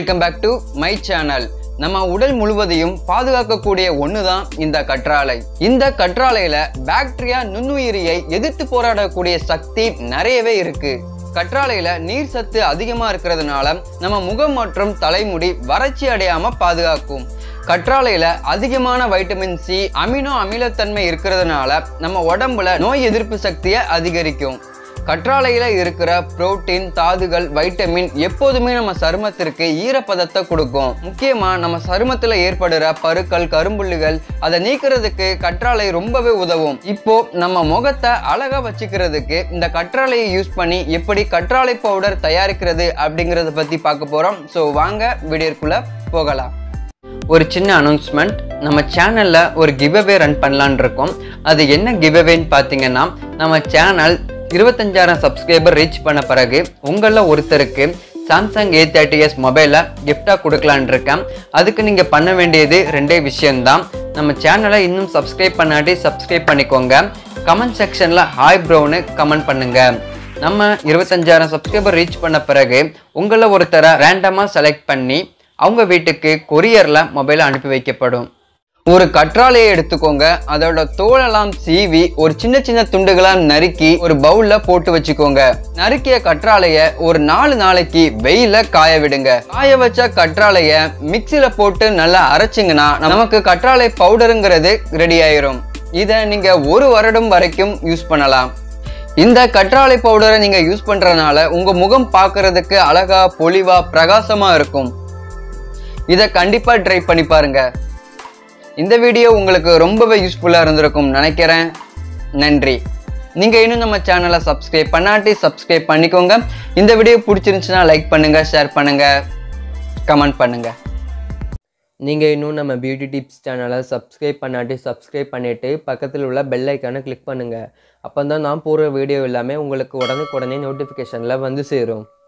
welcome back to my channel நம்ம உடல் முழுவதையும் பாதுகாக்கக்கூடிய ஒன்று தான் இந்த கற்றாழை இந்த கற்றாழையில பாக்டீரியா நுண்ணுயிரியை எதிர்த்து போராடக்கூடிய சக்தி நிறையவே இருக்கு கற்றாழையில நீர் சத்து அதிகமா இருக்கிறதுனால நம்ம முகம் மற்றும் தலைமுடி வறட்சி அடையாம பாதுகாக்கும் கற்றாழையில அதிகமான வைட்டமின் சி அமினோ அமிலத்தன்மை இருக்கிறதுனால நம்ம உடம்புல நோய் எதிர்ப்பு சக்தியை அதிகரிக்கும் கற்றாழையில இருக்கிற புரோட்டீன் தாதுகள் வைட்டமின் எப்போதுமே நம்ம சருமத்திற்கு ஈரப்பதத்தை கொடுக்கும் முக்கியமா நம்ம சருமத்துல ஏற்படுற பருக்கள் கரும்புள்ளிகள் அதை நீக்கிறதுக்கு கற்றாழை ரொம்பவே உதவும் இப்போ நம்ம முகத்தை அழகா வச்சுக்கிறதுக்கு இந்த கற்றாழையை யூஸ் பண்ணி எப்படி கற்றாழை பவுடர் தயாரிக்கிறது அப்படிங்கறத பத்தி பார்க்க போறோம் ஸோ வாங்க வீடியோக்குள்ள போகலாம் ஒரு சின்ன அனௌன்ஸ்மெண்ட் நம்ம சேனல்ல ஒரு கிவ்அவே ரன் பண்ணலான் இருக்கோம் அது என்ன கிவ்அவேன்னு பார்த்தீங்கன்னா நம்ம சேனல் இருபத்தஞ்சாயிரம் சப்ஸ்கிரைபர் ரீச் பண்ண பிறகு உங்களில் ஒருத்தருக்கு சாம்சங் ஏ தேர்ட்டி எஸ் மொபைலை கிஃப்டாக கொடுக்கலான் இருக்கேன் அதுக்கு நீங்கள் பண்ண வேண்டியது ரெண்டே விஷயம்தான் நம்ம சேனலை இன்னும் சப்ஸ்கிரைப் பண்ணாட்டி சப்ஸ்கிரைப் பண்ணிக்கோங்க கமெண்ட் செக்ஷனில் ஹாய் ப்ரோன்னு கமெண்ட் பண்ணுங்க நம்ம இருபத்தஞ்சாயிரம் சப்ஸ்கிரைபர் ரீச் பண்ண பிறகு உங்களை ஒருத்தரை ரேண்டமாக செலக்ட் பண்ணி அவங்க வீட்டுக்கு கொரியரில் மொபைல் அனுப்பி வைக்கப்படும் ஒரு கற்றாழையை எடுத்துக்கோங்க அதோட தோலெல்லாம் சீவி ஒரு சின்ன சின்ன துண்டுகளா நறுக்கி ஒரு பவுல்ல போட்டு வச்சுக்கோங்க நறுக்கிய கற்றாழைய ஒரு நாலு நாளைக்கு வெயில காய விடுங்க காய வச்ச கற்றாழைய மிக்சியில போட்டு நல்லா அரைச்சிங்கன்னா நமக்கு கற்றாழை பவுடருங்கிறது ரெடி ஆயிரும் இதை நீங்க ஒரு வருடம் வரைக்கும் யூஸ் பண்ணலாம் இந்த கற்றாழை பவுடரை நீங்க யூஸ் பண்றதுனால உங்க முகம் பார்க்கிறதுக்கு அழகா பொலிவா பிரகாசமா இருக்கும் இதை கண்டிப்பா ட்ரை பண்ணி பாருங்க இந்த வீடியோ உங்களுக்கு ரொம்பவே யூஸ்ஃபுல்லாக இருந்திருக்கும் நினைக்கிறேன் நன்றி நீங்கள் இன்னும் நம்ம சேனலை சப்ஸ்கிரைப் பண்ணாட்டி சப்ஸ்கிரைப் பண்ணிக்கோங்க இந்த வீடியோ பிடிச்சிருந்துச்சுன்னா லைக் பண்ணுங்கள் ஷேர் பண்ணுங்கள் கமெண்ட் பண்ணுங்கள் நீங்கள் இன்னும் நம்ம பியூட்டி டிப்ஸ் சேனலை சப்ஸ்கிரைப் பண்ணாட்டி சப்ஸ்கிரைப் பண்ணிவிட்டு பக்கத்தில் உள்ள பெல் ஐக்கானை கிளிக் பண்ணுங்கள் அப்போ தான் நான் போடுற வீடியோ எல்லாமே உங்களுக்கு உடனுக்குடனே நோட்டிஃபிகேஷனில் வந்து சேரும்